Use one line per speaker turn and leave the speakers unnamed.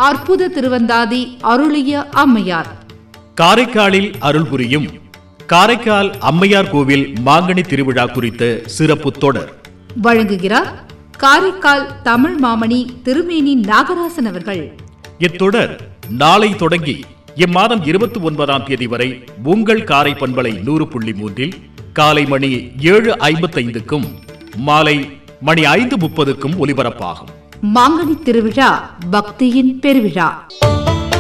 அற்புத திருவந்தாதி அருளிய அம்மையார்
காரைக்காலில் அருள் புரியும் காரைக்கால் அம்மையார் கோவில் மாங்கனி திருவிழா குறித்த சிறப்பு தொடர்
வழங்குகிறார் காரைக்கால் தமிழ் மாமணி திருமேனி நாகராசன் அவர்கள்
இத்தொடர் நாளை தொடங்கி இம்மாதம் இருபத்தி ஒன்பதாம் தேதி வரை உங்கள் காரை பண்பலை நூறு புள்ளி மூன்றில் காலை மணி ஏழு ஐம்பத்தைந்துக்கும் மாலை மணி ஐந்து முப்பதுக்கும் ஒலிபரப்பாகும்
மாங்கனி திருவிழா பக்தியின் பெருவிழா